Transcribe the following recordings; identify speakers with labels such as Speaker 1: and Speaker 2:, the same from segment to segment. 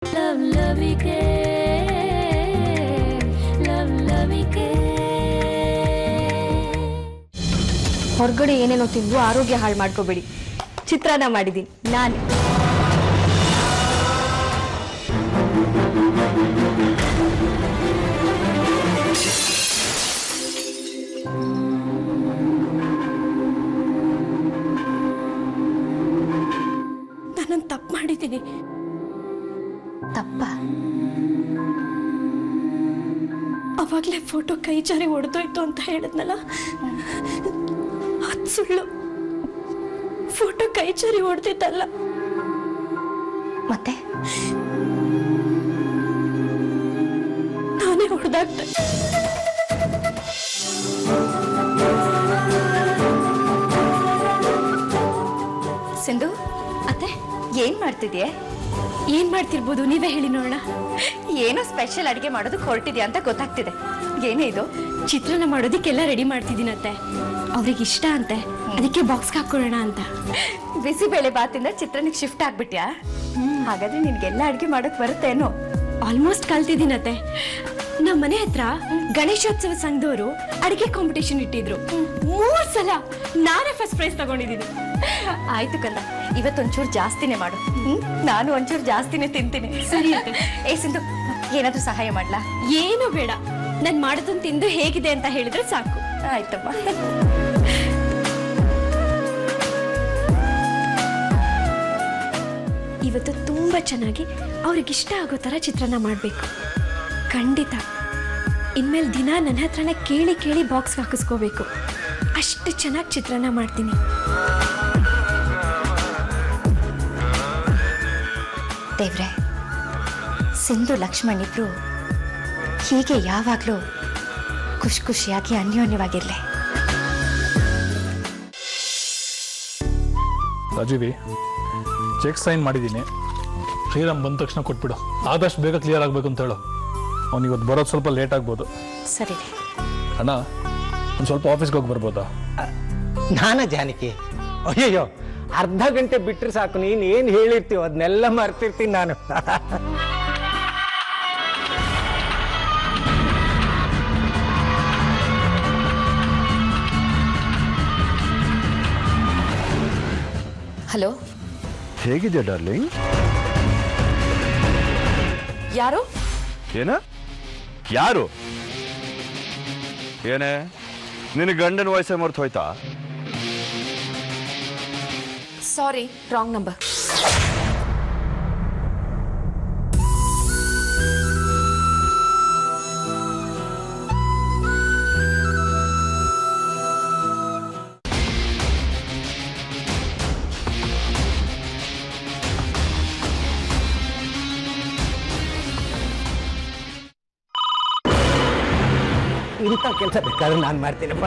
Speaker 1: Love ಲವಿಕೆ love ಲವಿಕೆ
Speaker 2: ಹೊರಗಡೆ ಏನೇನೋ ತಿಂದು ಆರೋಗ್ಯ ಹಾಳು ಮಾಡ್ಕೋಬೇಡಿ ಚಿತ್ರಾನ್ನ ಮಾಡಿದ್ದೀನಿ ನಾನು
Speaker 1: ನಾನೊಂದು ತಪ್ಪು ಮಾಡಿದ್ದೀನಿ
Speaker 2: ತಪ್ಪ
Speaker 1: ಅವಾಗಲೇ ಫೋಟೋ ಕೈ ಜಾರಿ ಹೊಡೆದೋಯ್ತು ಅಂತ ಹೇಳಿದ್ನಲ್ಲ ಅದು ಸುಳ್ಳು ಫೋಟೋ ಕೈ ಜಾರಿ ಹೊಡೆದಿದ್ದಲ್ಲ
Speaker 2: ಮತ್ತೆ
Speaker 1: ನಾನೇ ಹೊಡೆದಾಗ್ತೆ
Speaker 2: ಸಿಂಧು ಅತ್ತೆ ಏನ್ ಮಾಡ್ತಿದ್ಯೆ
Speaker 1: ಏನ್ ಮಾಡ್ತಿರ್ಬೋದು ನೀವೇ ಹೇಳಿ ನೋಡೋಣ
Speaker 2: ಏನೋ ಸ್ಪೆಷಲ್ ಅಡಿಗೆ ಮಾಡೋದಕ್ಕೆ ಹೊರಟಿದ್ಯಾ ಅಂತ ಗೊತ್ತಾಗ್ತಿದೆ ಏನೇ ಇದು
Speaker 1: ಚಿತ್ರಾನ್ನ ಮಾಡೋದಕ್ಕೆಲ್ಲ ರೆಡಿ ಮಾಡ್ತಿದ್ದೀನತ್ತೆ ಅವ್ರಿಗೆ ಇಷ್ಟ ಅಂತೆ ಅದಕ್ಕೆ ಬಾಕ್ಸ್ಗೆ ಹಾಕೊಳ್ಳೋಣ ಅಂತ
Speaker 2: ಬಿಸಿಬೇಳೆ ಬಾತಿಂದ ಚಿತ್ರಾನ್ನಕ್ಕೆ ಶಿಫ್ಟ್ ಆಗ್ಬಿಟ್ಯಾ ಹಾಗಾದ್ರೆ ನಿನ್ಗೆಲ್ಲ ಅಡಿಗೆ ಮಾಡಕ್ ಬರುತ್ತೇನೋ
Speaker 1: ಆಲ್ಮೋಸ್ಟ್ ಕಲ್ತಿದ್ದೀನತ್ತೆ ನಮ್ಮ ಮನೆ ಹತ್ರ ಗಣೇಶೋತ್ಸವ ಸಂಘದವರು ಅಡಿಗೆ ಕಾಂಪಿಟೇಷನ್ ಇಟ್ಟಿದ್ರು ಮೂರ್ ಸಲ ನಾನೇ ಫಸ್ಟ್ ಪ್ರೈಸ್ ತಗೊಂಡಿದ್ದೀನಿ
Speaker 2: ಆಯ್ತು ಕಂದ ಇವತ್ತೊಂಚೂರು ಜಾಸ್ತಿನೇ ಮಾಡು ಹ್ಮ್? ನಾನು ಒಂಚೂರು ಜಾಸ್ತಿನೇ ತಿಂತೀನಿ
Speaker 1: ಸರಿ ಅತ್ತೆ.
Speaker 2: ಏ ಸಿಂಧು ಏನಾದ್ರೂ ಸಹಾಯ ಮಾಡ್ಲಾ
Speaker 1: ಏನು ಬೇಡ ನಾನ್ ಮಾಡೋದನ್ನ ತಿಂದು ಹೇಗಿದೆ ಅಂತ ಹೇಳಿದ್ರೆ ಸಾಕು
Speaker 2: ಆಯ್ತಮ್ಮ
Speaker 1: ಇವತ್ತು ತುಂಬಾ ಚೆನ್ನಾಗಿ ಅವ್ರಿಗಿಷ್ಟ ಆಗೋ ತರ ಚಿತ್ರಾನ್ನ ಮಾಡಬೇಕು ಖಂಡಿತ ಇನ್ಮೇಲೆ ದಿನ ನನ್ನ ಹತ್ರನೇ ಕೇಳಿ ಕೇಳಿ ಬಾಕ್ಸ್ ಹಾಕಿಸ್ಕೋಬೇಕು ಅಷ್ಟು ಚೆನ್ನಾಗಿ ಚಿತ್ರಾನ್ನ ಮಾಡ್ತೀನಿ
Speaker 2: ದೇವ್ರೆ ಸಿಂಧು ಲಕ್ಷ್ಮಣ್ ಇಬ್ರು ಹೀಗೆ ಯಾವಾಗ್ಲೂ ಖುಷಿ ಖುಷಿಯಾಗಿ ಅನ್ಯೋನ್ಯವಾಗಿರ್ಲಿ
Speaker 3: ರಾಜೀವಿ ಚೆಕ್ ಸೈನ್ ಮಾಡಿದ್ದೀನಿ ಶ್ರೀರಾಮ್ ಬಂದ ತಕ್ಷಣ ಕೊಟ್ಬಿಡು ಆದಷ್ಟು ಬೇಗ ಕ್ಲಿಯರ್ ಆಗಬೇಕು ಅಂತ ಹೇಳು ಅವ್ನು ಇವತ್ತು ಬರೋದು ಸ್ವಲ್ಪ ಲೇಟ್ ಆಗ್ಬೋದು
Speaker 2: ಸರಿ ರೀ
Speaker 3: ಅಣ್ಣ ಒಂದು ಸ್ವಲ್ಪ ಆಫೀಸ್ಗೆ ಹೋಗಿ ಬರ್ಬೋದಾ
Speaker 4: ನಾನ ಜಾನಕಿ ಅಯ್ಯಯ್ಯೋ ಅರ್ಧ ಗಂಟೆ ಬಿಟ್ರೆ ಸಾಕು ನೀನ್ ಏನ್ ಹೇಳಿರ್ತೀವ ಅದನ್ನೆಲ್ಲ ಮರ್ತಿರ್ತೀನಿ ನಾನು
Speaker 2: ಹಲೋ
Speaker 5: ಹೇಗಿದೆ ಡಾರ್ಲಿಂಗ್
Speaker 2: ಯಾರು
Speaker 5: ಏನ ಯಾರು ಏನೇ ನಿನ್ನ ಗಂಡನ ವಯಸ್ಸೇ ಮರ್ತು ಹೋಯ್ತಾ
Speaker 2: ಸಾರಿ ರಾಂಗ್ ನಂಬರ್
Speaker 4: ಇಂಥ ಕೆಲಸ ಬೇಕಾದ್ರೆ ನಾನು ಮಾಡ್ತೀನಪ್ಪ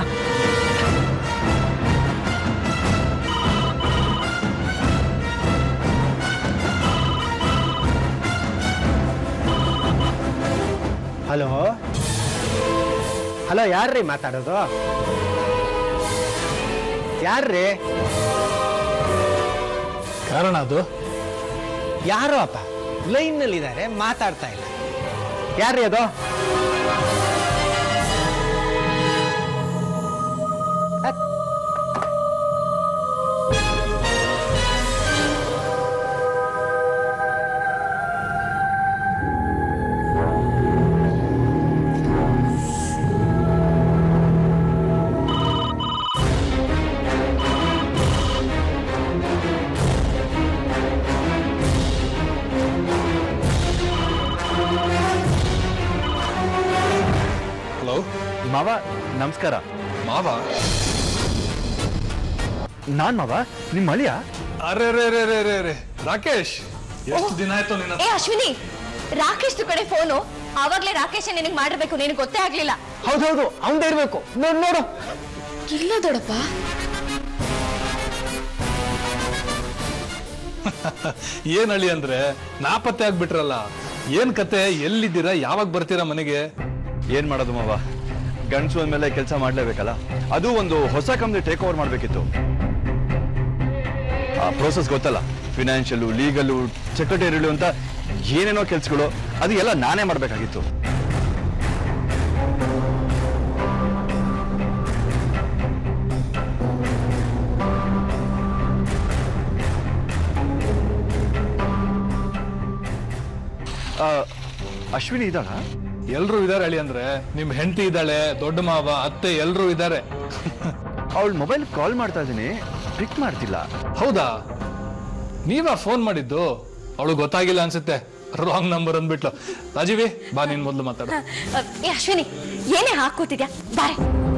Speaker 4: ಹಲೋ ಹಲೋ ಯಾರ್ರೀ ಮಾತಾಡೋದು ಯಾರ್ರೀ
Speaker 3: ಕಾರಣ ಅದು
Speaker 4: ಯಾರೋ ಅಪ್ಪ ಲೈನ್ನಲ್ಲಿದ್ದಾರೆ ಮಾತಾಡ್ತಾ ಇಲ್ಲ ಯಾರ್ರೀ ಅದು ಅತ್-
Speaker 3: ಹಲೋ
Speaker 5: ಮಾವ ನಮಸ್ಕಾರ
Speaker 3: ಮಾವ
Speaker 5: ನಾನ್ ಮಾವ ನಿಮ್ಮ ಅಳಿಯ
Speaker 3: ಅರೆ ರೇ ರೇ ರೇ ರೇ ರೇ ರಾಕೇಶ್ ಎಷ್ಟು ದಿನ ಆಯ್ತು ನಿನ್ನ
Speaker 2: ಏ ಅಶ್ವಿನಿ ರಾಕೇಶ್ ಕಡೆ ಫೋನು ಆವಾಗ್ಲೇ ರಾಕೇಶ್ ನಿನಗೆ ಮಾಡಿರ್ಬೇಕು ನಿನಗೆ ಗೊತ್ತೇ ಆಗ್ಲಿಲ್ಲ
Speaker 4: ಹೌದೌದು ಅವಂದೇ ಇರ್ಬೇಕು ನೋಡು ನೋಡು
Speaker 2: ಇಲ್ಲ ದೊಡಪ್ಪ
Speaker 3: ಏನ್ ಹಳ್ಳಿ ಅಂದ್ರೆ ನಾಪತ್ತೆ ಆಗ್ಬಿಟ್ರಲ್ಲ ಏನ್ ಕತೆ ಎಲ್ಲಿದ್ದೀರಾ ಯಾವಾಗ ಬರ್ತೀರಾ ಮನೆಗೆ
Speaker 5: ಏನ್ ಮಾಡೋದು ಮಾವ ಗಂಡಸು ಅಂದ್ಮೇಲೆ ಕೆಲಸ ಮಾಡ್ಲೇಬೇಕಲ್ಲ ಅದು ಒಂದು ಹೊಸ ಕಂಪ್ನಿ ಟೇಕ್ ಓವರ್ ಮಾಡ್ಬೇಕಿತ್ತು ಆ ಪ್ರೋಸೆಸ್ ಗೊತ್ತಲ್ಲ ಫಿನಾನ್ಷಿಯಲ್ ಲೀಗಲು ಸೆಕ್ರೆಟರಿಗಳು ಅಂತ ಏನೇನೋ ಕೆಲ್ಸಗಳು ಅದು ಎಲ್ಲ ನಾನೇ ಮಾಡ್ಬೇಕಾಗಿತ್ತು ಆ, ಅಶ್ವಿನಿ ಇದ್ದಾಳ
Speaker 3: ಎಲ್ರು ಇದಾರೆ ಹೇಳಿ ಅಂದ್ರೆ ನಿಮ್ ಹೆಂಡತಿ ಇದ್ದಾಳೆ ದೊಡ್ಡ ಮಾವ ಅತ್ತೆ ಎಲ್ರು ಇದ್ದಾರೆ
Speaker 5: ಅವಳ ಮೊಬೈಲ್ ಕಾಲ್ ಮಾಡ್ತಾ ಇದ್ದೀನಿ ಪಿಕ್ ಮಾಡ್ತಿಲ್ಲ
Speaker 3: ಹೌದಾ ನೀವಾ ಫೋನ್ ಮಾಡಿದ್ದು ಅವಳು ಗೊತ್ತಾಗಿಲ್ಲ ಅನ್ಸುತ್ತೆ ರಾಂಗ್ ನಂಬರ್ ಅಂದ್ಬಿಟ್ಲು ರಾಜೀವಿ ಬಾ ನೀನ್ ಮೊದ್ಲು ಮಾತಾಡು
Speaker 2: ಏ ಅಶ್ವಿನಿ ಏನೇ ಹಾಕೋತಿದ್ಯಾ ಬಾರೆ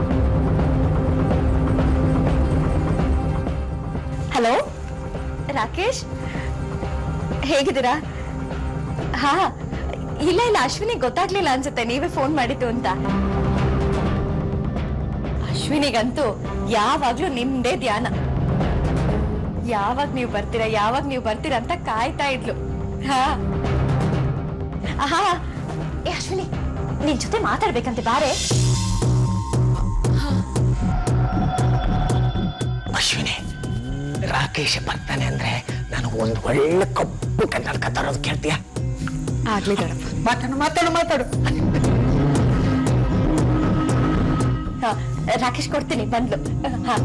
Speaker 2: ಹಲೋ ರಾಕೇಶ್ ಹೇಗಿದ್ದೀರಾ ಹಾ ಇಲ್ಲ ಇಲ್ಲ ಅಶ್ವಿನಿ ಗೊತ್ತಾಗ್ಲಿಲ್ಲ ಅನ್ಸುತ್ತೆ ನೀವೇ ಫೋನ್ ಮಾಡಿದ್ದು ಅಂತ ಅಶ್ವಿನಿಗಂತೂ ಯಾವಾಗ್ಲೂ ನಿಮ್ದೇ ಧ್ಯಾನ ಯಾವಾಗ ನೀವು ಬರ್ತೀರಾ ಯಾವಾಗ ನೀವು ಬರ್ತೀರಾ ಅಂತ ಕಾಯ್ತಾ ಇದ್ಲು ಹಾ ಆಹಾ ಏ ಅಶ್ವಿನಿ ನಿನ್ ಜೊತೆ ಮಾತಾಡ್ಬೇಕಂತೆ ಬಾರೆ
Speaker 4: ಅಶ್ವಿನಿ ರಾಕೇಶ್ ಬರ್ತಾನೆ ಅಂದ್ರೆ ನಾನು ಒಂದು ಒಳ್ಳೆ ಕಪ್ಪು ಕನ್ನಡಕ ತರೋದು ಕೇಳ್ತೀಯ
Speaker 2: ಆಗ್ಲಿ ದೊಡ್ಡಪ್ಪ
Speaker 4: ಮಾತಾಡು ಮಾತಾಡು ಮಾತಾಡು
Speaker 2: ಹಾ, ರಾಕೇಶ್ ಕೊಡ್ತೀನಿ ಬಂದ್ಲು ಹಾ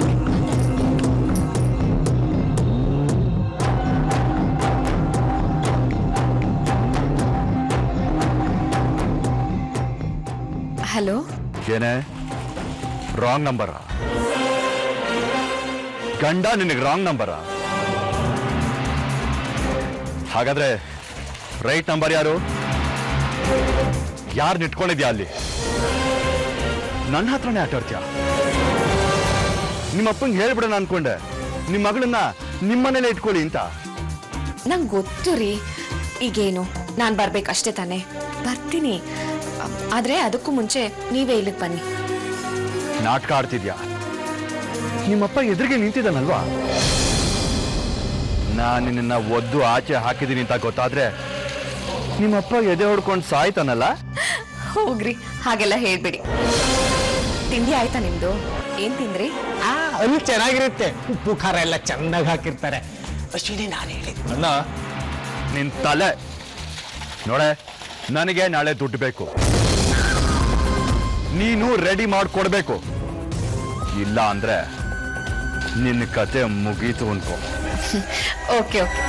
Speaker 2: ಹಲೋ
Speaker 5: ಏನೇ ರಾಂಗ್ ನಂಬರ ಗಂಡ ನಿನಗೆ ರಾಂಗ್ ನಂಬರ ಹಾಗಾದ್ರೆ ರೈಟ್ ನಂಬರ್ ಯಾರು ಯಾರು ನಿಟ್ಕೊಂಡಿದ್ಯಾ ಅಲ್ಲಿ ನನ್ನ ಹತ್ರನೇ ಆಟಾಡ್ತೀಯ ನಿಮ್ಮ ಅಪ್ಪಂಗೆ ಹೇಳ್ಬಿಡೋಣ ಅನ್ಕೊಂಡೆ ನಿಮ್ಮ ಮಗಳನ್ನ ನಿಮ್ಮನೇಲೆ ಇಟ್ಕೊಳ್ಳಿ ಅಂತ
Speaker 2: ನಂಗೆ ಗೊತ್ತು ರೀ ಈಗೇನು ನಾನು ಬರ್ಬೇಕಷ್ಟೇ ತಾನೇ ಬರ್ತೀನಿ ಅ- ಆದ್ರೆ ಅದಕ್ಕೂ ಮುಂಚೆ ನೀವೇ ಇಲ್ಲಿಗೆ ಬನ್ನಿ
Speaker 5: ನಾಟಕ ಆಡ್ತಿದ್ಯಾ ನಿಮ್ಮಪ್ಪ ಎದುರಿಗೆ ನಿಂತಿದ್ದಾನಲ್ವಾ ನಾನು ನಿನ್ನ ಒದ್ದು ಆಚೆ ಹಾಕಿದ್ದೀನಿ ಅಂತ ಗೊತ್ತಾದ್ರೆ ನಿಮ್ಮಪ್ಪ ಎದೆ ಹೊಡ್ಕೊಂಡು ಸಾಯ್ತಾನಲ್ಲ
Speaker 2: ಹೋಗ್ರಿ ಹಾಗೆಲ್ಲ ಹೇಳ್ಬಿಡಿ ತಿಂಡಿ ಆಯ್ತಾ ನಿಮ್ದು ಏನ್ ತಿಂದ್ರಿ
Speaker 4: ಆ ಅಲ್ಲಿ ಚೆನ್ನಾಗಿರುತ್ತೆ ಉಪ್ಪು ಖಾರ ಎಲ್ಲ ಚೆನ್ನಾಗಿ ಹಾಕಿರ್ತಾರೆ ಅಶ್ವಿನಿ ನಾನು ಹೇಳಿದ್ದು
Speaker 3: ಅಣ್ಣ
Speaker 5: ನಿನ್ ತಲೆ ನೋಡೆ ನನಗೆ ನಾಳೆ ದುಡ್ಡು ಬೇಕು ನೀನು ರೆಡಿ ಮಾಡ್ಕೊಡ್ಬೇಕು ಇಲ್ಲ ಅಂದ್ರೆ ನಿನ್ನ ಕತೆ ಮುಗೀತು ಅನ್ಕೋ
Speaker 2: okay okay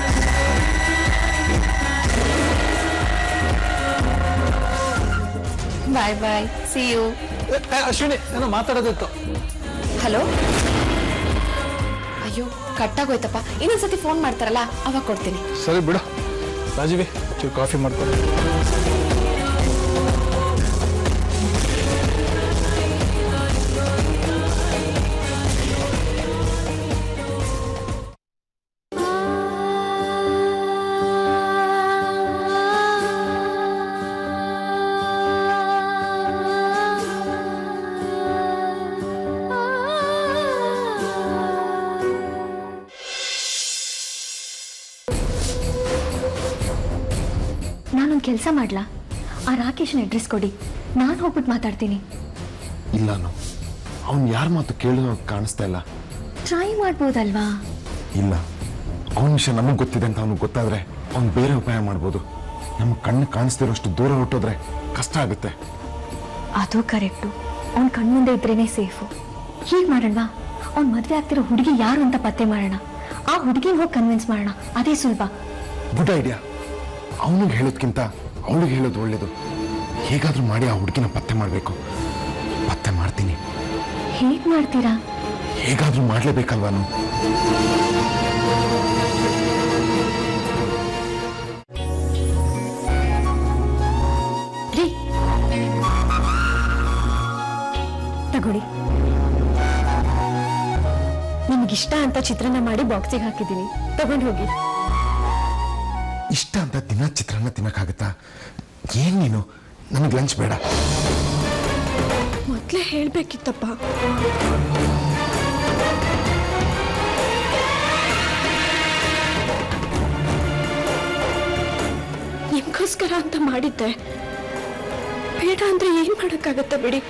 Speaker 2: bye bye see you
Speaker 3: ಏ, ಏ, ಅಶ್ವಿನಿ ಏನೋ ಮಾತಾಡೋದಿತ್ತು
Speaker 2: ಹಲೋ ಅಯ್ಯೋ ಕಟ್ಟಾಗೋಯ್ತಪ್ಪ ಇನ್ನೊಂದ್ಸತಿ ಫೋನ್ ಮಾಡ್ತಾರಲ್ಲ ಅವಾಗ ಕೊಡ್ತೀನಿ
Speaker 3: ಸರಿ ಬಿಡು ರಾಜೀವಿ ಚೂರು ಕಾಫಿ ಮಾಡ್ಕೊಂಡು
Speaker 1: ನಾನೊಂದು ಕೆಲಸ ಮಾಡ್ಲಾ ಆ ರಾಕೇಶನ್ ಅಡ್ರೆಸ್ ಕೊಡಿ ನಾನು ಹೋಗ್ಬಿಟ್ಟು ಮಾತಾಡ್ತೀನಿ
Speaker 6: ಇಲ್ಲಾನು ಅವನು ಯಾರ ಮಾತು ಕೇಳಿದ ಕಾಣಿಸ್ತಾ ಇಲ್ಲ
Speaker 1: ಟ್ರೈ ಮಾಡ್ಬೋದಲ್ವಾ
Speaker 6: ಇಲ್ಲ ಅವನ ವಿಷಯ ನಮಗೆ ಗೊತ್ತಿದೆ ಅಂತ ಅವನಿಗೆ ಗೊತ್ತಾದ್ರೆ ಅವ್ನು ಬೇರೆ ಉಪಾಯ ಮಾಡ್ಬೋದು ನಮ್ಮ ಕಣ್ಣು ಕಾಣಿಸ್ತಿರೋಷ್ಟು ದೂರ ಹೊಟ್ಟೋದ್ರೆ ಕಷ್ಟ ಆಗುತ್ತೆ
Speaker 1: ಅದು ಕರೆಕ್ಟು ಅವ್ನ ಕಣ್ಮುಂದೆ ಇದ್ರೇನೆ ಸೇಫು ಹೀಗೆ ಮಾಡೋಣವಾ ಅವ್ನ ಮದುವೆ ಆಗ್ತಿರೋ ಹುಡುಗಿ ಯಾರು ಅಂತ ಪತ್ತೆ ಮಾಡೋಣ ಆ ಹುಡುಗಿನ ಹೋಗಿ ಕನ್ವಿನ್ಸ್ ಮಾಡೋಣ ಅದೇ ಸುಲಭ
Speaker 6: ಗುಡ್ ಐಡಿಯಾ ಅವನಿಗೆ ಹೇಳೋದ್ಕಿಂತ ಅವಳಿಗೆ ಹೇಳೋದು ಒಳ್ಳೇದು ಹೇಗಾದ್ರೂ ಮಾಡಿ ಆ ಹುಡುಗಿನ ಪತ್ತೆ ಮಾಡಬೇಕು ಪತ್ತೆ ಮಾಡ್ತೀನಿ
Speaker 1: ಹೇಗೆ ಮಾಡ್ತೀರಾ
Speaker 6: ಹೇಗಾದ್ರೂ ಮಾಡಲೇಬೇಕಲ್ವಾನು
Speaker 1: ರೀ ತಗೊಳ್ಳಿ ನಿಮಗಿಷ್ಟ ಅಂತ ಚಿತ್ರಾನ್ನ ಮಾಡಿ ಬಾಕ್ಸಿಗೆ ಹಾಕಿದ್ದೀನಿ ತಗೊಂಡು ಹೋಗಿ
Speaker 6: ಇಷ್ಟ ಅಂತ ದಿನ ಚಿತ್ರಾನ್ನ ತಿನ್ನಕ್ಕಾಗತ್ತಾ ಏನ್ ನೀನು ನನಗೆ ಲಂಚ್ ಬೇಡ
Speaker 1: ಮೊದಲೇ ಹೇಳ್ಬೇಕಿತ್ತಪ್ಪ ನಿಮ್ಗೋಸ್ಕರ ಅಂತ ಮಾಡಿದ್ದೆ ಬೇಡ ಅಂದ್ರೆ ಏನ್ ಮಾಡಕ್ಕಾಗತ್ತೆ ಬಿಡಿ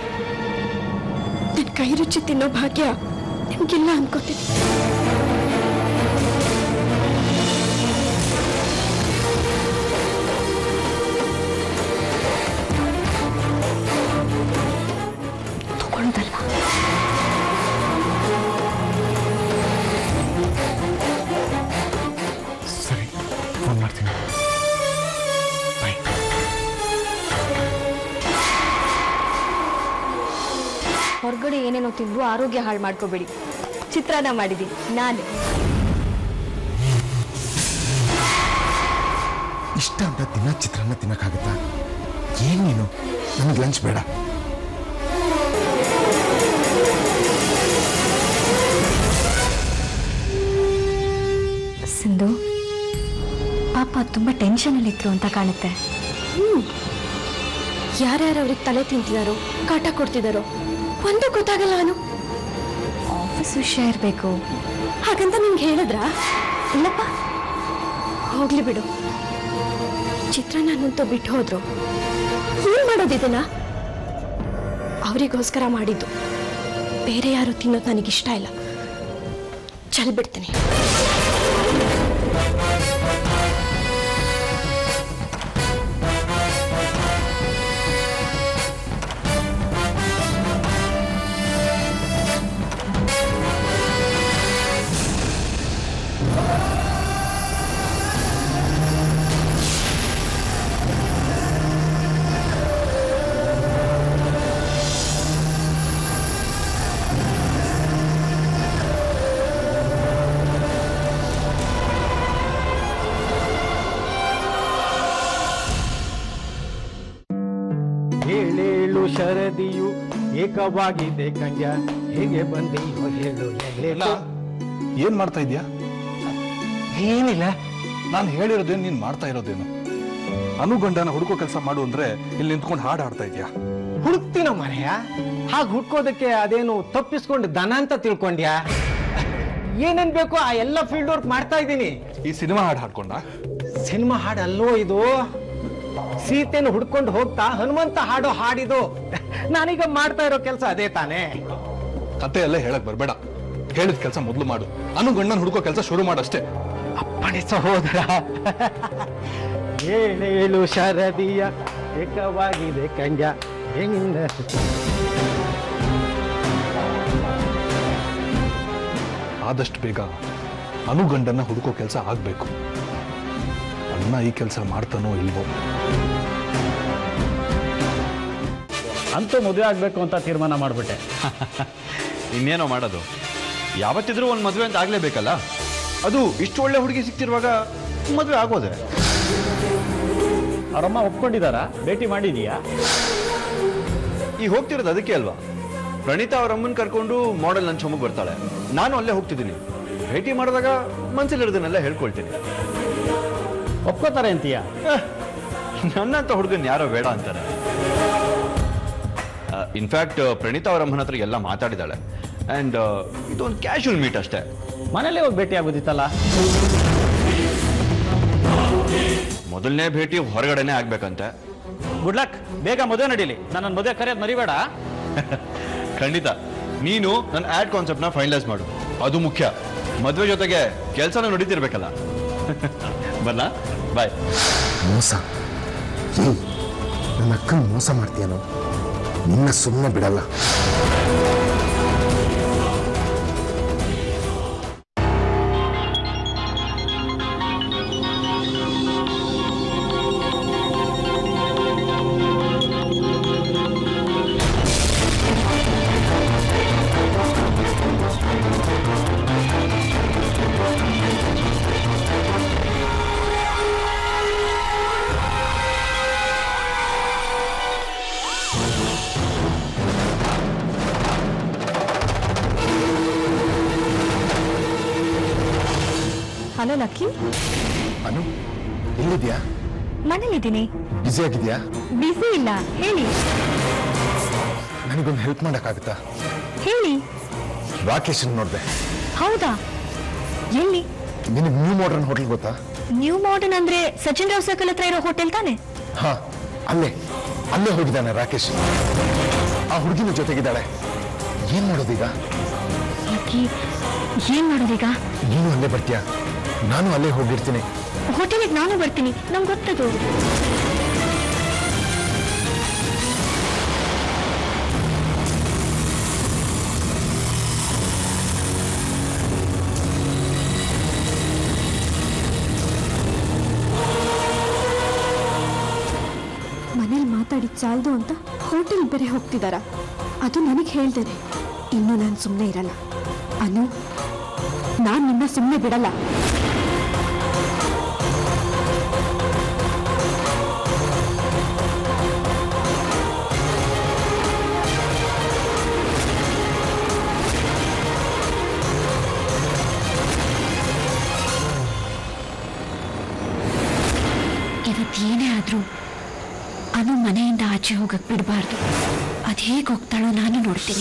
Speaker 1: ನಿನ್ ಕೈ ರುಚಿ ತಿನ್ನೋ ಭಾಗ್ಯ ನಿಮ್ಗಿಲ್ಲ ಅನ್ಕೋತೀನಿ
Speaker 6: ಬಾಯ್
Speaker 2: ಹೊರಗಡೆ ಏನೇನೋ ತಿಂದು ಆರೋಗ್ಯ ಹಾಳು ಮಾಡ್ಕೋಬೇಡಿ ಚಿತ್ರಾನ್ನ ಮಾಡಿದ್ದೀನಿ ನಾನು
Speaker 6: ಇಷ್ಟ ಅಂತ ದಿನ ಚಿತ್ರಾನ್ನ ತಿನ್ನಕ್ಕಾಗತ್ತಾ ಏನ್ ನೀನು ನನಗೆ ಲಂಚ್ ಬೇಡ
Speaker 2: ಸಿಂಧು ಪಾಪ ತುಂಬ ಟೆನ್ಷನಲ್ಲಿದ್ರು ಅಂತ ಕಾಣುತ್ತೆ
Speaker 1: ಯಾರ್ಯಾರು ಅವ್ರಿಗೆ ತಲೆ ತಿಂತಿದಾರೋ ಕಾಟ ಕೊಡ್ತಿದಾರೋ ಒಂದು ಗೊತ್ತಾಗಲ್ಲ ಅವನು
Speaker 2: ಆಫೀಸ್ ವಿಷಯ ಇರಬೇಕು
Speaker 1: ಹಾಗಂತ ನಿಮ್ಗೆ ಹೇಳಿದ್ರಾ
Speaker 2: ಇಲ್ಲಪ್ಪ
Speaker 1: ಹೋಗ್ಲಿ ಬಿಡು ಚಿತ್ರಾನ್ನಂತೂ ಬಿಟ್ಟು ಹೋದ್ರು ಏನ್ ಮಾಡೋದಿದನ್ನ ಅವರಿಗೋಸ್ಕರ ಮಾಡಿದ್ದು ಬೇರೆ ಯಾರು ತಿನ್ನೋದು ನನಗಿಷ್ಟ ಇಲ್ಲ ಚಲ್ ಬಿಡ್ತೀನಿ
Speaker 4: ಏಳೇಳು ಶರದಿಯು ಏಕವಾಗಿದೆ ಕಂಜ ಹೇಗೆ ಬಂದೆಯೋ ಹೇಳು ಎಳ್ಳೇಳು
Speaker 3: ಏನ್ ಮಾಡ್ತಾ ಇದ್ಯಾ
Speaker 4: ಏನಿಲ್ಲ
Speaker 3: ನಾನು ಹೇಳಿರೋದೇನು ನೀನ್ ಮಾಡ್ತಾ ಇರೋದೇನು ಅನುಗಂಡನ ಹುಡುಕೋ ಕೆಲಸ ಮಾಡು ಅಂದ್ರೆ ಇಲ್ಲಿ ನಿಂತ್ಕೊಂಡು ಹಾಡು ಹಾಡ್ತಾ ಇದ್ಯಾ
Speaker 4: ಹುಡುಕ್ತೀನ ಮರೆಯ ಹಾಗೆ ಹುಡ್ಕೋದಕ್ಕೆ ಅದೇನು ತಪ್ಪಿಸ್ಕೊಂಡು ದನ ಅಂತ ತಿಳ್ಕೊಂಡ್ಯಾ ಏನೇನ್ ಬೇಕು ಆ ಎಲ್ಲ ಫೀಲ್ಡ್ ವರ್ಕ್ ಮಾಡ್ತಾ ಇದ್ದೀನಿ
Speaker 3: ಈ ಸಿನಿಮಾ ಹಾಡು ಹಾಡ್ಕೊಂಡ
Speaker 4: ಸಿನಿಮಾ ಹಾಡಲ್ಲೋ ಇದು ಸೀತೆನ ಹುಡ್ಕೊಂಡು ಹೋಗ್ತಾ ಹನುಮಂತ ಹಾಡೋ ಹಾಡಿದು ನಾನೀಗ ಮಾಡ್ತಾ ಇರೋ ಕೆಲಸ ಅದೇ ತಾನೇ
Speaker 3: ಕತೆ ಎಲ್ಲ ಹೇಳಕ್ ಬರ್ಬೇಡ ಹೇಳಿದ ಕೆಲಸ ಮೊದಲು ಮಾಡು ಅನುಗಂಡನ ಹುಡುಕೋ ಕೆಲಸ ಶುರು ಮಾಡಷ್ಟೇ
Speaker 4: ಅಪ್ಪಣೆ ಸಹೋದರ ಏಳೇಳು ಶರದಿಯ ಏಕವಾಗಿದೆ ಕಂಜ ಹೆಂಗಿಂದ
Speaker 3: ಆದಷ್ಟು ಬೇಗ ಅನುಗಂಡನ ಹುಡುಕೋ ಕೆಲಸ ಆಗ್ಬೇಕು ಅಣ್ಣ ಈ ಕೆಲಸ ಮಾಡ್ತಾನೋ ಇಲ್ವೋ
Speaker 7: ಅಂತೂ ಮದುವೆ ಆಗಬೇಕು ಅಂತ ತೀರ್ಮಾನ ಮಾಡಿಬಿಟ್ಟೆ
Speaker 5: ಇನ್ನೇನೋ ಮಾಡೋದು ಯಾವತ್ತಿದ್ರೂ ಒಂದು ಮದುವೆ ಅಂತ ಆಗ್ಲೇಬೇಕಲ್ಲ ಅದು ಇಷ್ಟು ಒಳ್ಳೆ ಹುಡುಗಿ ಸಿಕ್ತಿರುವಾಗ ಮದುವೆ ಆಗೋದೆ
Speaker 7: ಅವರಮ್ಮ ಒಪ್ಕೊಂಡಿದ್ದಾರಾ ಭೇಟಿ ಮಾಡಿದೀಯಾ
Speaker 5: ಈಗ ಹೋಗ್ತಿರೋದು ಅದಕ್ಕೆ ಅಲ್ವಾ ಪ್ರಣೀತಾ ಅವ್ರ ಅಮ್ಮನ ಕರ್ಕೊಂಡು ಮಾಡೆಲ್ ಲಂಚ್ ಹೋಮಕ್ಕೆ ಬರ್ತಾಳೆ ನಾನು ಅಲ್ಲೇ ಹೋಗ್ತಿದ್ದೀನಿ ಭೇಟಿ ಮಾಡಿದಾಗ ಮನ್ಸಲ್ಲಿರೋದನ್ನೆಲ್ಲ ಹೇಳ್ಕೊಳ್ತೀನಿ
Speaker 7: ಒಪ್ಕೋತಾರೆ ಅಂತೀಯಾ
Speaker 5: ಅಹ್, ನನ್ನಂತ ಹುಡುಗನ್ ಯಾರೋ ಬೇಡ ಅಂತಾರೆ ಇನ್ಫ್ಯಾಕ್ಟ್ ಪ್ರಣೀತಾ ಅವ್ರ ಅಮ್ಮನ ಹತ್ರ ಎಲ್ಲ ಮಾತಾಡಿದಾಳೆ ಆ್ಯಂಡ್ ಇದೊಂದು ಕ್ಯಾಶುವಲ್ ಮೀಟ್ ಅಷ್ಟೇ
Speaker 7: ಮನೇಲಿ ಹೋಗಿ ಭೇಟಿ ಆಗೋದಿತ್ತಲ್ಲ
Speaker 5: ಮೊದಲನೇ ಭೇಟಿ ಹೊರಗಡೆನೆ ಆಗ್ಬೇಕಂತೆ
Speaker 7: ಗುಡ್ ಲಕ್ ಬೇಗ ಮದುವೆ ನಡೀಲಿ ನನ್ನ ಮದುವೆ ಕರೆಯೋದು ಮರಿಬೇಡ
Speaker 5: ಖಂಡಿತ ನೀನು ನನ್ನ ಆಡ್ ಕಾನ್ಸೆಪ್ಟ್ನ ಫೈನಲೈಸ್ ಮಾಡು ಅದು ಮುಖ್ಯ ಮದುವೆ ಜೊತೆಗೆ ಕೆಲಸನ ನಡೀತಿರ್ಬೇಕಲ್ಲ ಬರಲಾ ಬಾಯ್
Speaker 6: ಮೋಸ ಏಯ್ ನನ್ನ ಅಕ್ಕನ ಮೋಸ ಮಾಡ್ತೀಯನೋ ನಿನ್ನ ಸುಮ್ಮನೆ ಬಿಡಲ್ಲ
Speaker 2: ಹಲೋ ಲಕ್ಕಿ
Speaker 6: ಅನು ಎಲ್ಲಿದ್ಯಾ
Speaker 2: ಮನೇಲಿದ್ದೀನಿ
Speaker 6: ಬ್ಯುಸಿ ಆಗಿದ್ಯಾ
Speaker 2: ಬಿಸಿ ಇಲ್ಲ ಹೇಳಿ
Speaker 6: ನನಗೊಂದು ಹೆಲ್ಪ್ ಮಾಡೋಕ್ಕಾಗುತ್ತಾ
Speaker 2: ಹೇಳಿ
Speaker 6: ರಾಕೇಶನ್ ನೋಡಿದೆ
Speaker 2: ಹೌದಾ ಎಲ್ಲಿ
Speaker 6: ನಿನಗೆ ನ್ಯೂ ಮಾಡರ್ನ್ ಹೋಟೆಲ್ ಗೊತ್ತಾ
Speaker 2: ನ್ಯೂ ಮಾಡರ್ನ್ ಅಂದ್ರೆ ಸಚಿನ್ ರಾವ್ ಸರ್ಕಲ್ ಹತ್ರ ಇರೋ ಹೋಟೆಲ್ ತಾನೆ
Speaker 6: ಹಾ ಅಲ್ಲೇ ಅಲ್ಲೇ ಹೋಗಿದ್ದಾನೆ ರಾಕೇಶ್ ಆ ಹುಡುಗಿನ ಜೊತೆಗಿದ್ದಾಳೆ ಏನ್ ಮಾಡೋದೀಗ
Speaker 2: ಲಕ್ಕಿ ಏನ್ ಮಾಡೋದೀಗ
Speaker 6: ನೀನು ಅಲ್ಲೇ ಬರ್ತೀಯಾ ನಾನು ಅಲ್ಲೇ ಹೋಗಿರ್ತೀನಿ
Speaker 2: ಹೋಟೆಲಿಗೆ ನಾನು ಬರ್ತೀನಿ ನಂಗೆ ಗೊತ್ತದು
Speaker 1: ಮಾತಾಡಿದ ಸಾಲದು ಅಂತ ಹೋಟೆಲ್ ಬೇರೆ ಹೋಗ್ತಿದಾರ ಅದು ನನಗೆ ಹೇಳ್ದೇನೆ ಇನ್ನು ನಾನು ಸುಮ್ಮನೆ ಇರಲ್ಲ ಅನು ನಾನು ನಿನ್ನ ಸುಮ್ಮನೆ ಬಿಡಲ್ಲ ಇವತ್ತೇನೇ ಆದರೂ ಅನು ಮನೆಯಿಂದ ಆಚೆ ಹೋಗಕ್ ಬಿಡಬಾರ್ದು ಅದು ಹೇಗೆ ಹೋಗ್ತಾಳೋ ನಾನು ನೋಡ್ತೀನಿ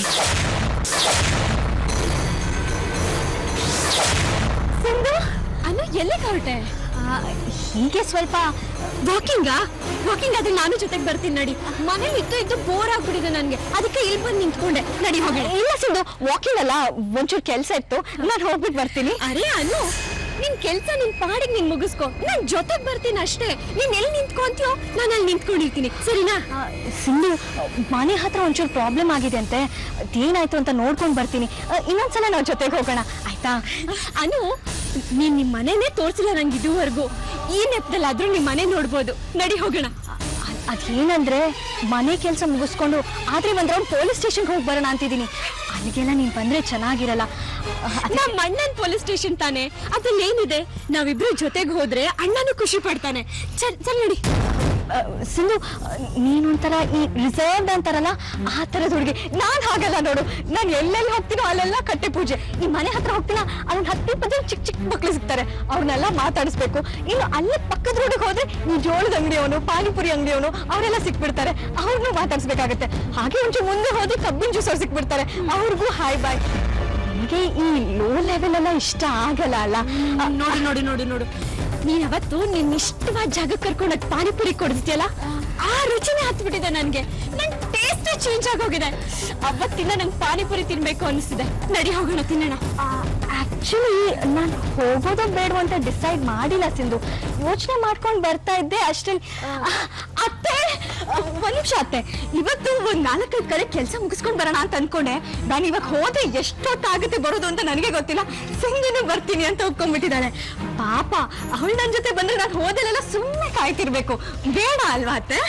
Speaker 1: ಅನು ಎಲ್ಲಿ ಹೊರಟೆ ಹೀಗೆ ಸ್ವಲ್ಪ ವಾಕಿಂಗಾ ವಾಕಿಂಗ್ ಆದ್ರೆ ನಾನು ಜೊತೆಗೆ ಬರ್ತೀನಿ ನಡಿ ಮನೇಲಿ ಇದ್ದು ಇದ್ದು ಬೋರ್ ಆಗ್ಬಿಟ್ಟಿದೆ ನನಗೆ ಅದಕ್ಕೆ ಇಲ್ಲಿ ಬಂದು ನಿಂತ್ಕೊಂಡೆ ನಡಿ ಹೋಗಿ ಇಲ್ಲ ಸಿಂಧು ವಾಕಿಂಗ್ ಅಲ್ಲ ಒಂಚೂರು ಕೆಲಸ ಇತ್ತು ನಾನು ಹೋಗ್ಬಿಟ್ಟು ಬರ್ತೀನಿ ಅರೆ ಅನು ನಿನ್ ಕೆಲ್ಸ ನಿನ್ ಪಾಡಿಗೆ ನೀನ್ ಮುಗಿಸ್ಕೊ ನಾನ್ ಜೊತೆಗ್ ಬರ್ತೀನಿ ಅಷ್ಟೇ ನೀನ್ ಎಲ್ಲಿ ನಿಂತ್ಕೊಂತೀಯೋ ನಾನು ಅಲ್ಲಿ ನಿಂತ್ಕೊಂಡಿರ್ತೀನಿ ಸರಿನಾ
Speaker 2: ಸಿಂಧು ಮನೆ ಹತ್ರ ಒಂಚೂರು ಪ್ರಾಬ್ಲಮ್ ಆಗಿದೆ ಅಂತೆ ಅದೇನಾಯ್ತು ಅಂತ ನೋಡ್ಕೊಂಡು ಬರ್ತೀನಿ ಆ, ಇನ್ನೊಂದ್ಸಲ ನಾವು ಜೊತೆಗೆ ಹೋಗೋಣ ಆಯ್ತಾ
Speaker 1: ಅನು ನೀನ್ ನಿಮ್ ಮನೆನೇ ತೋರ್ಸಿಲ್ಲ ನಂಗೆ ಇದುವರೆಗೂ ಈ ನೆಪದಲ್ಲಾದ್ರೂ ನಿಮ್ ಮನೆ ನೋಡ್ಬೋದು ನಡಿ ಹೋಗೋಣ
Speaker 2: ಅದ್- ಅದೇನಂದ್ರೆ ಮನೆ ಕೆಲಸ ಮುಗಿಸ್ಕೊಂಡು ಆದ್ರೆ ಒಂದ್ ರೌಂಡ್ ಪೊಲೀಸ್ ಸ್ಟೇಷನ್ಗೆ ಹೋಗಿ ಬರೋಣ ಅಂತಿದ್ದೀನಿ ಅಲ್ಲಿಗೆಲ್ಲ ನೀನ್ ಬಂದ್ರೆ ಚೆನ್ನಾಗಿರಲ್ಲ ಆ, ಅದ್-
Speaker 1: ನಮ್ಮ ಅಣ್ಣನ್ ಪೊಲೀಸ್ ಸ್ಟೇಷನ್ ತಾನೆ ಅದ್ರಲ್ಲಿ ಏನಿದೆ ನಾವಿಬ್ರು ಜೊತೆಗೆ ಹೋದ್ರೆ ಅಣ್ಣನೂ ಖುಷಿ ಪಡ್ತಾನೆ ಚಲ್ ಚಲ್ ನಡಿ
Speaker 2: ಆ, ಸಿಂಧು ಆ, ನೀನೊಂಥರ ಈ ರಿಸರ್ವ್ಡ್ ಅಂತಾರಲ್ಲ ಆ ಥರದ ಹುಡುಗಿ ನಾನ್ ಹಾಗಲ್ಲ ನೋಡು ನಾನು ಎಲ್ಲೆಲ್ಲಿ ಹೋಗ್ತೀನೋ ಅಲ್ಲೆಲ್ಲ ಕಟ್ಟೆ ಪೂಜೆ ಈ ಮನೆ ಹತ್ರ ಹೋಗ್ತೀನ ಅಲ್ಲೊಂದು ಹತ್ತು ಇಪ್ಪತ್ತು ಚಿಕ್ಕ ಚಿಕ್ಕ ಮಕ್ಳು ಸಿಗ್ತಾರೆ ಅವ್ರನ್ನೆಲ್ಲ ಮಾತಾಡಿಸ್ಬೇಕು ಇನ್ನು ಅಲ್ಲೇ ಪಕ್ಕದ ರೋಡಿಗೆ ಹೋದ್ರೆ ಈ ಜೋಳದ ಅಂಗಡಿಯವನು ಪಾನಿಪುರಿ ಅಂಗಡಿಯವನು ಅವರೆಲ್ಲ ಸಿಕ್ಬಿಡ್ತಾರೆ ಅವ್ರನ್ನೂ ಮಾತಾಡಿಸ್ಬೇಕಾಗತ್ತೆ ಹಾಗೆ ಒಂಚೂರು ಮುಂದೆ ಹೋದ್ರೆ ಕಬ್ಬಿನ ಜ್ಯೂಸ್ ಅವ್ರು ಸಿಕ್ಬಿಡ್ತಾರೆ ಅವ್ರಿಗೂ ಹಾಯ್ ಬಾಯ್ ನಿಮಗೆ ಈ ಲೋ ಲೆವೆಲ್ ಎಲ್ಲ ಇಷ್ಟ ಆಗಲ್ಲ ಅಲ್ಲ ಆ,
Speaker 1: ನೋಡು ನೋಡು ನೋಡು ನೋಡು ನೀನ್ ಅವತ್ತು ನಿನ್ ಇಷ್ಟವಾದ ಜಾಗಕ್ಕೆ ಕರ್ಕೊಂಡೋಗ್ ಪಾನಿಪುರಿ ಕೊಡ್ತಿಯಲ್ಲ ಆ ರುಚಿನೇ ಹತ್ಬಿಟ್ಟಿದೆ ನನ್ಗೆ ನನ್ ಟೇಸ್ಟ್ ಚೇಂಜ್ ಆಗೋಗಿದೆ ಅವತ್ತಿಂದ ನಂಗೆ ಪಾನಿಪುರಿ ತಿನ್ಬೇಕು ಅನಿಸ್ತಿದೆ ನಡಿ ಹೋಗೋಣ ತಿನ್ನೋಣ
Speaker 2: ಆಕ್ಚುಲಿ ನಾನು ಹೋಗೋದೋ ಬೇಡವೋ ಅಂತ ಡಿಸೈಡ್ ಮಾಡಿಲ್ಲ ಸಿಂಧು ಯೋಚನೆ ಮಾಡ್ಕೊಂಡು ಬರ್ತಾ ಇದ್ದೆ ಅಷ್ಟೇ
Speaker 1: ಅತ್ತೆ ಒಂದ್ ನಿಮಿಷ ಅತ್ತೆ ಇವತ್ತು ಒಂದ್ ನಾಲ್ಕೈದು ಕಡೆ ಕೆಲಸ ಮುಗಿಸ್ಕೊಂಡ್ ಬರೋಣ ಅಂತ ಅನ್ಕೊಂಡೆ ನಾನು ಇವಾಗ ಹೋದ್ರೆ ಎಷ್ಟೊತ್ತಾಗುತ್ತೆ ಬರೋದು ಅಂತ ನನಗೆ ಗೊತ್ತಿಲ್ಲ ಸಿಂಗಿನೂ ಬರ್ತೀನಿ ಅಂತ ಒಪ್ಕೊಂಡ್ಬಿಟ್ಟಿದ್ದಾಳೆ ಪಾಪ ಅವಳು ನನ್ನ ಜೊತೆ ಬಂದ್ರೆ ನಾನು ಹೋದಲೆಲ್ಲ ಸುಮ್ಮನೆ ಕಾಯ್ತಿರ್ಬೇಕು ಬೇಡ ಅಲ್ವಾ ಅತ್ತೆ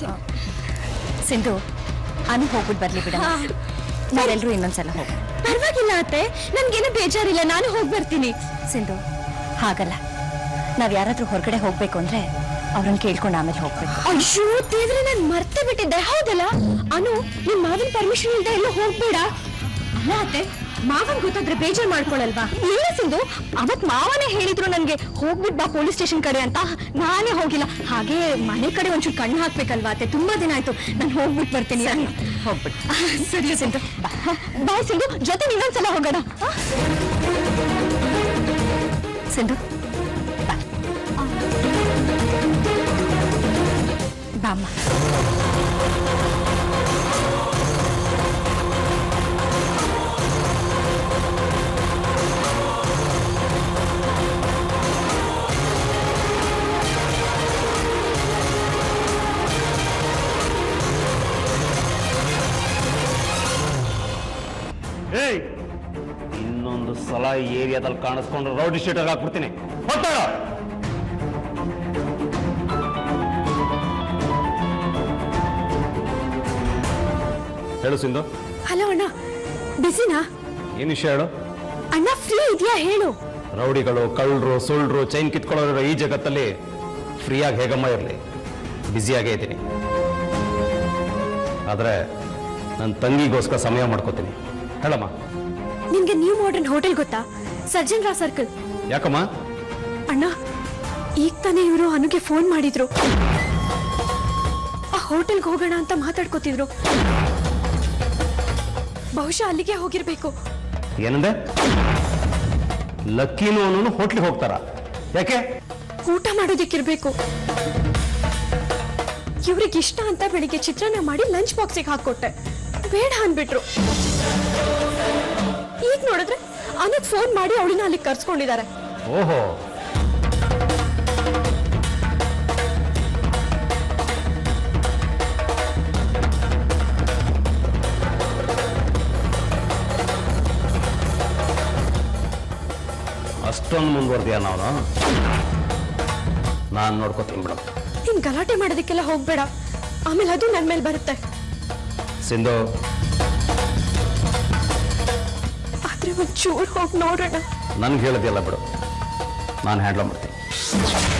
Speaker 2: ಸಿಂಧು ಅನು ಹೋಗ್ಬಿಟ್ಟು ಬರ್ಲಿ ಬಿಡ
Speaker 1: ಹಾ.
Speaker 2: ನಾವೆಲ್ಲರೂ ಇನ್ನೊಂದ್ಸಲ ಹೋಗೋಣ
Speaker 1: ಪರವಾಗಿಲ್ಲ ಅತ್ತೆ ನನ್ಗೇನು ಬೇಜಾರಿಲ್ಲ ನಾನು ಹೋಗಿ ಬರ್ತೀನಿ
Speaker 2: ಸಿಂಧು ಹಾಗಲ್ಲ ನಾವ್ ಯಾರಾದ್ರೂ ಹೊರಗಡೆ ಹೋಗ್ಬೇಕು ಅಂದ್ರೆ ಅವ್ರನ್ನ ಕೇಳ್ಕೊಂಡು ಆಮೇಲೆ ಹೋಗ್ಬೇಕು
Speaker 1: ಅಯ್ಯೋ ದೇವ್ರೆ ನಾನು ಮರ್ತೇ ಬಿಟ್ಟಿದ್ದೆ ಹೌದಲ್ಲ ಅನು ನಿಮ್ ಮಾವನ್ ಪರ್ಮಿಷನ್ ಇಲ್ದೆ ಎಲ್ಲೂ ಹೋಗ್ಬೇಡ ಅಲ್ಲ ಅತ್ತೆ ಮಾವನ್ ಗೊತ್ತಾದ್ರೆ ಬೇಜಾರ್ ಮಾಡ್ಕೊಳಲ್ವಾ
Speaker 2: ಇಲ್ಲ ಸಿಂಧು ಅವತ್ ಮಾವನೇ ಹೇಳಿದ್ರು ನನ್ಗೆ ಹೋಗ್ಬಿಟ್ ಬಾ ಪೊಲೀಸ್ ಸ್ಟೇಷನ್ ಕಡೆ ಅಂತ ನಾನೇ ಹೋಗಿಲ್ಲ ಹಾಗೆ ಮನೆ ಕಡೆ ಒಂಚೂರು ಕಣ್ಣು ಹಾಕ್ಬೇಕಲ್ವಾ ಅತ್ತೆ ತುಂಬಾ ದಿನ ಆಯ್ತು ನಾನು ಹೋಗ್ಬಿಟ್ಟು ಬರ್ತೀನಿ ಹೋಗ್ಬಿಟ್ಟು ಸರಿ ಸಿಂಧು ಬಾಯ್ ಸಿಂಧು ಜೊತೆ ಇನ್ನೊಂದ್ಸಲ ಹೋಗೋಣ ಆ? ಸಿಂಧು ಬಾ. ಬಾಮ್ಮ
Speaker 8: ಏಯ್ ಇನ್ನೊಂದು ಸಲ ಈ ಏರಿಯಾದಲ್ಲಿ ಕಾಣಿಸ್ಕೊಂಡು ರೌಡಿ ಶೀಟರ್ ಹಾಕ್ಬಿಡ್ತೀನಿ ಹೊತ್ತಾಳ ಹೇಳು ಸಿಂಧು
Speaker 1: ಹಲೋ ಅಣ್ಣ ಬಿಸಿನಾ
Speaker 8: ಏನ್ ವಿಷಯ ಹೇಳು
Speaker 1: ಅಣ್ಣ ಫ್ರೀ ಇದೆಯಾ ಹೇಳು
Speaker 8: ರೌಡಿಗಳು ಕಳ್ಳರು ಸುಳ್ಳು ಚೈನ್ ಕಿತ್ಕೊಳ್ಳೋರು ಈ ಜಗತ್ತಲ್ಲಿ ಫ್ರೀಯಾಗಿ ಹೇಗಮ್ಮ ಇರಲಿ ಬ್ಯುಸಿಯಾಗೇ ಇದ್ದೀನಿ ಆದರೆ ನನ್ನ ತಂಗಿಗೋಸ್ಕರ ಸಮಯ ಮಾಡ್ಕೋತೀನಿ ಹೇಳಮ್ಮ
Speaker 1: ನಿನ್ಗೆ ನ್ಯೂ ಮಾಡರ್ನ್ ಹೋಟೆಲ್ ಗೊತ್ತಾ ಸರ್ಜನ್ ರಾವ್ ಸರ್ಕಲ್
Speaker 8: ಯಾಕಮ್ಮ
Speaker 1: ಅಣ್ಣ ಈಗ ತಾನೇ ಇವರು ಅನುಗೆ ಫೋನ್ ಮಾಡಿದ್ರು ಆ ಹೋಟೆಲ್ಗೆ ಹೋಗೋಣ ಅಂತ ಮಾತಾಡ್ಕೋತಿದ್ರು ಬಹುಶಃ ಅಲ್ಲಿಗೆ ಹೋಗಿರ್ಬೇಕು
Speaker 8: ಏನಂದೆ ಲಕ್ಕಿನೂ ಅನ್ನೋನು ಹೋಟ್ಲಿಗೆ ಹೋಗ್ತಾರ ಯಾಕೆ
Speaker 1: ಊಟ ಮಾಡೋದಿಕ್ಕಿರ್ಬೇಕು ಇವ್ರಿಗೆ ಇಷ್ಟ ಅಂತ ಬೆಳಿಗ್ಗೆ ಚಿತ್ರಾನ್ನ ಮಾಡಿ ಲಂಚ್ ಬಾಕ್ಸಿಗೆ ಹಾಕೊಟ್ಟೆ ಬೇಡ ಅನ್ಬಿಟ್ರು ಈಗ ನೋಡಿದ್ರೆ ಅನುಗ್ ಫೋನ್ ಮಾಡಿ ಅವಳನ್ನ ಅಲ್ಲಿಗೆ ಕರ್ಸ್ಕೊಂಡಿದ್ದಾರೆ
Speaker 8: ಓಹೋ ಅಷ್ಟೊಂದು ಮುಂದುವರೆದಿಯ ನಾವು ನಾನು ನೋಡ್ಕೋತೀನಿ ಬಿಡಮ್
Speaker 1: ನೀನ್ ಗಲಾಟೆ ಮಾಡೋದಕ್ಕೆಲ್ಲ ಹೋಗ್ಬೇಡ ಆಮೇಲೆ ಅದು ನನ್ನ ಮೇಲೆ ಬರುತ್ತೆ
Speaker 8: ಸಿಂಧು
Speaker 1: ಆದ್ರೆ ಒಂಚೂರು ಹೋಗಿ ನೋಡೋಣ
Speaker 8: ನನ್ಗೆ ಹೇಳೋದಿಲ್ಲ ಬಿಡು ನಾನು ಹ್ಯಾಂಡ್ಲ್ ಮಾಡ್ತೀನಿ